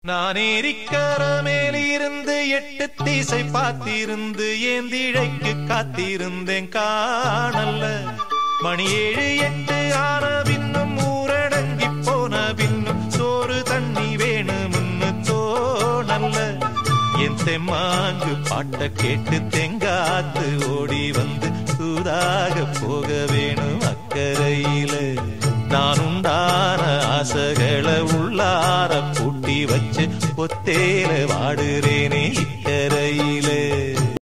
நான் ஏரிக்கர மேலிருந்து எட்டு தீசை பார்த்திருந்து ஏந்திழைக்கு காத்திருந்தேன் காணல்ல மணி ஏழு எட்டு ஆன பின்னும் ஊரடங்கி போன பின்னும் சோறு தண்ணி வேணும்னு தோணல்ல என் தெம்மாங்கு பாட்ட கேட்டு தெங்காத்து ஓடி வந்து சூதாக போக வேணும் அக்கறையில நான் உண்டான ஆசைகளை உள்ளார பூட்டி வச்சு ஒத்தேல வாடுறேனே